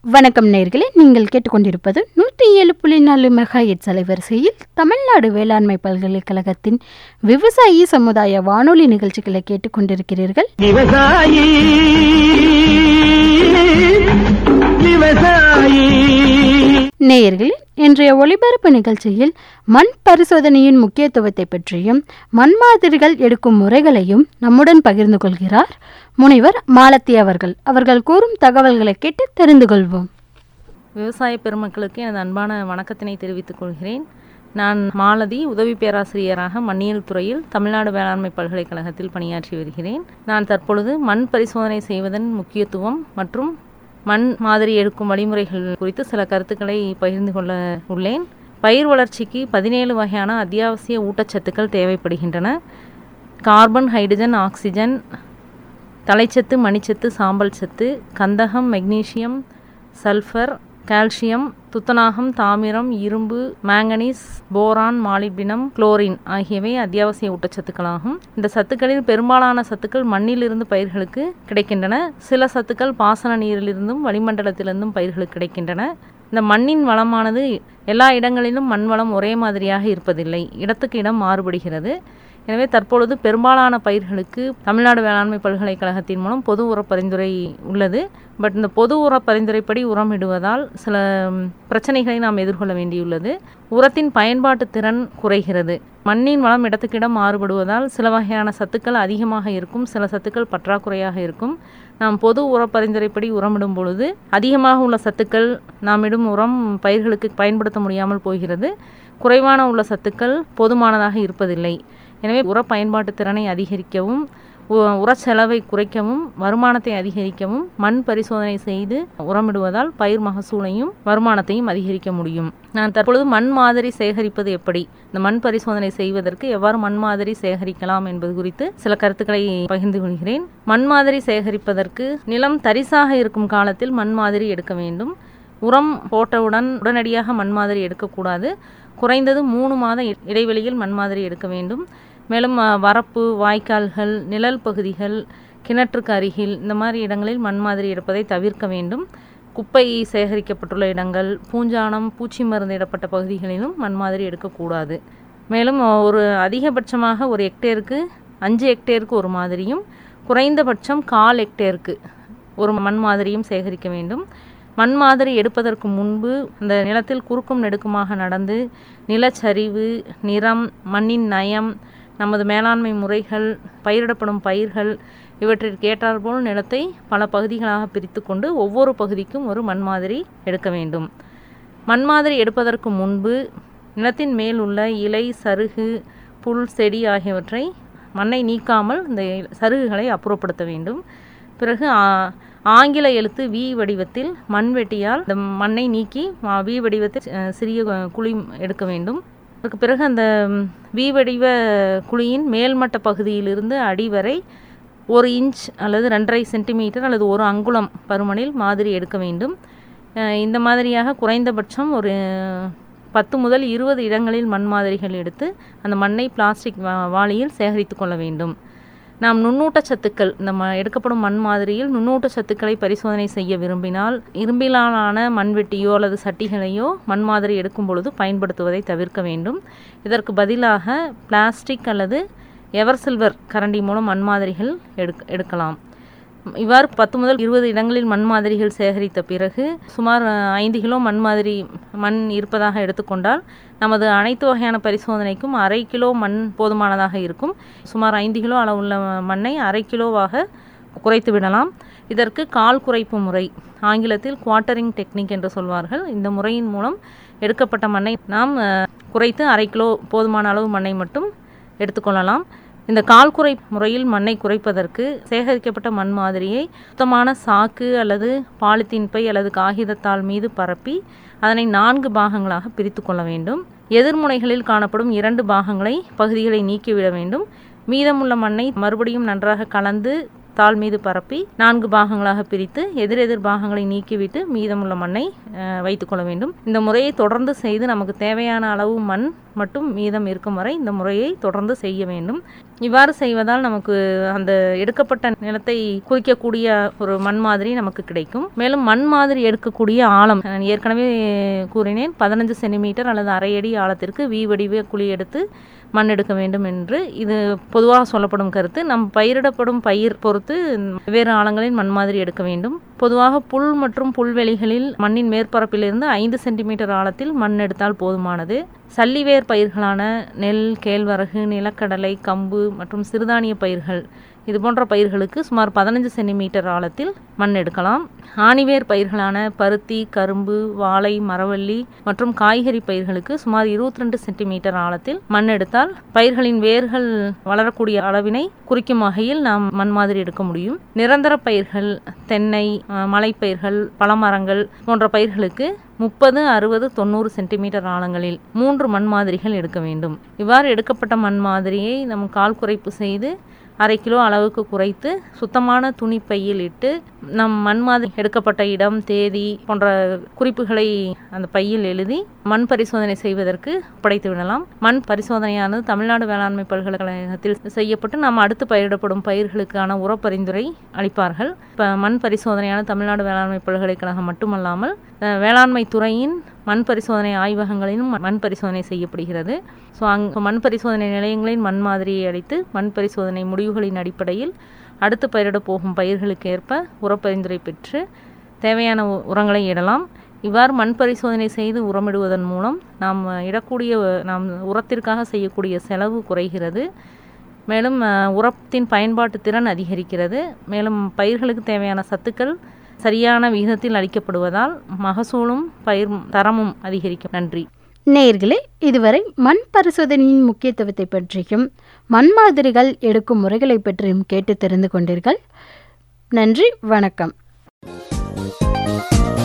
வணக்கம் நேர்களே நீங்கள் கேட்டுக்கொண்டிருப்பது நூற்றி ஏழு புள்ளி நாலு மெகா எட்ஸ் அலைவரிசையில் தமிழ்நாடு வேளாண்மை பல்கலைக்கழகத்தின் விவசாயி சமுதாய வானொலி நிகழ்ச்சிகளை கேட்டுக்கொண்டிருக்கிறீர்கள் விவசாயி விவசாயி நேயர்களே இன்றைய ஒளிபரப்பு நிகழ்ச்சியில் மண் பரிசோதனையின் முக்கியத்துவத்தை பற்றியும் மண் மாதிரிகள் எடுக்கும் முறைகளையும் நம்முடன் பகிர்ந்து கொள்கிறார் முனைவர் மாலத்தி அவர்கள் அவர்கள் கூறும் தகவல்களை கேட்டு தெரிந்து கொள்வோம் விவசாய பெருமக்களுக்கு எனது அன்பான வணக்கத்தினை தெரிவித்துக் கொள்கிறேன் நான் மாலதி உதவி பேராசிரியராக மண்ணியல் துறையில் தமிழ்நாடு வேளாண்மை பல்கலைக்கழகத்தில் பணியாற்றி வருகிறேன் நான் தற்பொழுது மண் பரிசோதனை செய்வதன் முக்கியத்துவம் மற்றும் மண் மாதிரி எடுக்கும் வழிமுறைகள் குறித்து சில கருத்துக்களை பகிர்ந்து கொள்ள உள்ளேன் பயிர் வளர்ச்சிக்கு பதினேழு வகையான அத்தியாவசிய ஊட்டச்சத்துக்கள் தேவைப்படுகின்றன கார்பன் ஹைட்ரஜன் ஆக்சிஜன் தலைச்சத்து மணிச்சத்து சாம்பல் சத்து கந்தகம் மெக்னீசியம் சல்ஃபர் கால்சியம் துத்தநாகம் தாமிரம் இரும்பு மேங்கனீஸ் போரான் மாலிப்டினம் குளோரின் ஆகியவை அத்தியாவசிய ஊட்டச்சத்துக்களாகும் இந்த சத்துக்களில் பெரும்பாலான சத்துக்கள் மண்ணிலிருந்து பயிர்களுக்கு கிடைக்கின்றன சில சத்துக்கள் பாசன நீரிலிருந்தும் வளிமண்டலத்திலிருந்தும் பயிர்களுக்கு கிடைக்கின்றன இந்த மண்ணின் வளமானது எல்லா இடங்களிலும் மண் வளம் ஒரே மாதிரியாக இருப்பதில்லை இடத்துக்கு இடம் மாறுபடுகிறது எனவே தற்பொழுது பெரும்பாலான பயிர்களுக்கு தமிழ்நாடு வேளாண்மை பல்கலைக்கழகத்தின் மூலம் பொது உர பரிந்துரை உள்ளது பட் இந்த பொது உர பரிந்துரைப்படி உரம் இடுவதால் சில ம், பிரச்சனைகளை நாம் எதிர்கொள்ள வேண்டியுள்ளது உரத்தின் பயன்பாட்டு திறன் குறைகிறது மண்ணின் வளம் இடத்துக்கு இடம் மாறுபடுவதால் சில வகையான சத்துக்கள் அதிகமாக இருக்கும் சில சத்துக்கள் பற்றாக்குறையாக இருக்கும் நாம் பொது உர பரிந்துரைப்படி உரமிடும் பொழுது அதிகமாக உள்ள சத்துக்கள் நாம் இடும் உரம் பயிர்களுக்கு பயன்படுத்த முடியாமல் போகிறது குறைவான உள்ள சத்துக்கள் போதுமானதாக இருப்பதில்லை எனவே உர பயன்பாட்டு திறனை அதிகரிக்கவும் உ- உர செலவை குறைக்கவும் வருமானத்தை அதிகரிக்கவும் மண் பரிசோதனை செய்து உரமிடுவதால் பயிர் மகசூலையும் வருமானத்தையும் அதிகரிக்க முடியும் நான் தற்பொழுது மண் மாதிரி சேகரிப்பது எப்படி இந்த மண் பரிசோதனை செய்வதற்கு எவ்வாறு மண் மாதிரி சேகரிக்கலாம் என்பது குறித்து சில கருத்துக்களை பகிர்ந்து கொள்கிறேன் மண் மாதிரி சேகரிப்பதற்கு நிலம் தரிசாக இருக்கும் காலத்தில் மண் மாதிரி எடுக்க வேண்டும் உரம் போட்டவுடன் உடனடியாக மண் மாதிரி எடுக்கக்கூடாது குறைந்தது மூணு மாத இ- இடைவெளியில் மண் மாதிரி எடுக்க வேண்டும் மேலும் அ, வரப்பு வாய்க்கால்கள் நிழல் பகுதிகள் கிணற்றுக்கு அருகில் இந்த மாதிரி இடங்களில் மண் மாதிரி எடுப்பதை தவிர்க்க வேண்டும் குப்பை சேகரிக்கப்பட்டுள்ள இடங்கள் பூஞ்சானம் பூச்சி மருந்து இடப்பட்ட பகுதிகளிலும் மண் மாதிரி எடுக்கக்கூடாது மேலும் அ, ஒரு அதிகபட்சமாக ஒரு ஹெக்டேருக்கு அஞ்சு ஹெக்டேருக்கு ஒரு மாதிரியும் குறைந்தபட்சம் கால் ஹெக்டேருக்கு ஒரு மண் மாதிரியும் சேகரிக்க வேண்டும் மண் மாதிரி எடுப்பதற்கு முன்பு அந்த நிலத்தில் குறுக்கும் நெடுக்குமாக நடந்து நிலச்சரிவு நிறம் மண்ணின் நயம் நமது மேலாண்மை முறைகள் பயிரிடப்படும் பயிர்கள் இவற்றிற்கு ஏற்றாற்போல் நிலத்தை பல பகுதிகளாக பிரித்து கொண்டு ஒவ்வொரு பகுதிக்கும் ஒரு மண் மாதிரி எடுக்க வேண்டும் மண் மாதிரி எடுப்பதற்கு முன்பு நிலத்தின் மேல் உள்ள இலை சருகு புல் செடி ஆகியவற்றை மண்ணை நீக்காமல் இந்த சருகுகளை அப்புறப்படுத்த வேண்டும் பிறகு ஆ- ஆங்கில எழுத்து வி வடிவத்தில் மண்வெட்டியால் இந்த மண்ணை நீக்கி ஆ, வி வடிவத்தில் அ, சிறிய அ, குழி எடுக்க வேண்டும் அதுக்கு பிறகு அந்த ம், வி வடிவ குழியின் மேல்மட்ட பகுதியிலிருந்து அடி வரை ஒரு இன்ச் அல்லது ரெண்டரை சென்டிமீட்டர் அல்லது ஒரு அங்குலம் பருமனில் மாதிரி எடுக்க வேண்டும் அஹ் இந்த மாதிரியாக குறைந்தபட்சம் ஒரு பத்து முதல் இருபது இடங்களில் மண் மாதிரிகள் எடுத்து அந்த மண்ணை பிளாஸ்டிக் வா- வாளியில் சேகரித்து கொள்ள வேண்டும் நாம் நுண்ணூட்ட சத்துக்கள் இந்த ம எடுக்கப்படும் மண் மாதிரியில் நுண்ணூட்ட சத்துக்களை பரிசோதனை செய்ய விரும்பினால் இரும்பிலான மண்வெட்டியோ அல்லது சட்டிகளையோ மண் மாதிரி எடுக்கும் பொழுது பயன்படுத்துவதை தவிர்க்க வேண்டும் இதற்கு பதிலாக பிளாஸ்டிக் அல்லது எவர் சில்வர் கரண்டி மூலம் மண் மாதிரிகள் எடுக்க எடுக்கலாம் இவ்வாறு பத்து முதல் இருபது இடங்களில் மண் மாதிரிகள் சேகரித்த பிறகு சுமார் அஹ், ஐந்து கிலோ மண் மாதிரி மண் இருப்பதாக எடுத்துக்கொண்டால் நமது அனைத்து வகையான பரிசோதனைக்கும் அரை கிலோ மண் போதுமானதாக இருக்கும் சுமார் ஐந்து கிலோ அளவுள்ள மண்ணை அரை கிலோவாக குறைத்து விடலாம் இதற்கு கால் குறைப்பு முறை ஆங்கிலத்தில் குவார்ட்டரிங் டெக்னிக் என்று சொல்வார்கள் இந்த முறையின் மூலம் எடுக்கப்பட்ட மண்ணை நாம் அஹ், குறைத்து அரை கிலோ போதுமான அளவு மண்ணை மட்டும் எடுத்துக்கொள்ளலாம் இந்த கால் குறை முறையில் மண்ணை குறைப்பதற்கு சேகரிக்கப்பட்ட மண் மாதிரியை சுத்தமான சாக்கு அல்லது பாலித்தீன் பை அல்லது காகிதத்தாள் மீது பரப்பி அதனை நான்கு பாகங்களாக பிரித்து கொள்ள வேண்டும் எதிர்முனைகளில் காணப்படும் இரண்டு பாகங்களை பகுதிகளை நீக்கிவிட வேண்டும் மீதமுள்ள மண்ணை மறுபடியும் நன்றாக கலந்து தாள் மீது பரப்பி நான்கு பாகங்களாக பிரித்து எதிரெதிர் பாகங்களை நீக்கிவிட்டு மீதமுள்ள மண்ணை அஹ், வைத்துக்கொள்ள வேண்டும் இந்த முறையை தொடர்ந்து செய்து நமக்கு தேவையான அளவு மண் மட்டும் மீதம் இருக்கும் வரை இந்த முறையை தொடர்ந்து செய்ய வேண்டும் இவ்வாறு செய்வதால் நமக்கு அந்த எடுக்கப்பட்ட நிலத்தை குறிக்கக்கூடிய ஒரு மண் மாதிரி நமக்கு கிடைக்கும் மேலும் மண் மாதிரி எடுக்கக்கூடிய ஆழம் நான் ஏற்கனவே கூறினேன் பதினஞ்சு சென்டிமீட்டர் அல்லது அரை அடி ஆழத்திற்கு வி வடிவ குழி எடுத்து மண் எடுக்க வேண்டும் என்று இது பொதுவாக சொல்லப்படும் கருத்து நம் பயிரிடப்படும் பயிர் பொறுத்து வெவ்வேறு ஆழங்களில் மண் மாதிரி எடுக்க வேண்டும் பொதுவாக புல் மற்றும் புல்வெளிகளில் மண்ணின் மேற்பரப்பிலிருந்து ஐந்து சென்டிமீட்டர் ஆழத்தில் மண் எடுத்தால் போதுமானது சல்லிவேர் பயிர்களான நெல் கேழ்வரகு நிலக்கடலை கம்பு மற்றும் சிறுதானிய பயிர்கள் இது போன்ற பயிர்களுக்கு சுமார் பதினஞ்சு சென்டிமீட்டர் ஆழத்தில் மண் எடுக்கலாம் ஆணிவேர் பயிர்களான பருத்தி கரும்பு வாழை மரவள்ளி மற்றும் காய்கறி பயிர்களுக்கு சுமார் இருபத்தி ரெண்டு சென்டிமீட்டர் ஆழத்தில் மண் எடுத்தால் பயிர்களின் வேர்கள் வளரக்கூடிய அளவினை குறிக்கும் வகையில் நாம் மண் மாதிரி எடுக்க முடியும் நிரந்தர பயிர்கள் தென்னை மலைப்பயிர்கள் பழமரங்கள் போன்ற பயிர்களுக்கு முப்பது அறுபது தொண்ணூறு சென்டிமீட்டர் ஆழங்களில் மூன்று மண் மாதிரிகள் எடுக்க வேண்டும் இவ்வாறு எடுக்கப்பட்ட மண் மாதிரியை நம் கால் குறைப்பு செய்து அரை கிலோ அளவுக்கு குறைத்து சுத்தமான துணி பையில் இட்டு நம் மண் மாதிரி எடுக்கப்பட்ட இடம் தேதி போன்ற குறிப்புகளை அந்த பையில் எழுதி மண் பரிசோதனை செய்வதற்கு படைத்து விடலாம் மண் பரிசோதனையானது தமிழ்நாடு வேளாண்மை பல்கலைக்கழகத்தில் செய்யப்பட்டு நாம் அடுத்து பயிரிடப்படும் பயிர்களுக்கான உர பரிந்துரை அளிப்பார்கள் இப்போ மண் பரிசோதனையான தமிழ்நாடு வேளாண்மை பல்கலைக்கழகம் மட்டுமல்லாமல் வேளாண்மை துறையின் மண் பரிசோதனை ஆய்வகங்களிலும் மண் பரிசோதனை செய்யப்படுகிறது ஸோ அங் மண் பரிசோதனை நிலையங்களின் மண் மாதிரியை அளித்து மண் பரிசோதனை முடிவுகளின் அடிப்படையில் அடுத்து பயிரிட போகும் பயிர்களுக்கு ஏற்ப உரப்பரிந்துரை பெற்று தேவையான உரங்களை இடலாம் இவ்வாறு மண் பரிசோதனை செய்து உரமிடுவதன் மூலம் நாம் இடக்கூடிய நாம் உரத்திற்காக செய்யக்கூடிய செலவு குறைகிறது மேலும் உரத்தின் பயன்பாட்டு திறன் அதிகரிக்கிறது மேலும் பயிர்களுக்கு தேவையான சத்துக்கள் சரியான விகிதத்தில் அளிக்கப்படுவதால் மகசூலும் பயிர் தரமும் அதிகரிக்கும் நன்றி நேயர்களே இதுவரை மண் பரிசோதனையின் முக்கியத்துவத்தை பற்றியும் மண் மாதிரிகள் எடுக்கும் முறைகளை பற்றியும் கேட்டு தெரிந்து கொண்டீர்கள் நன்றி வணக்கம்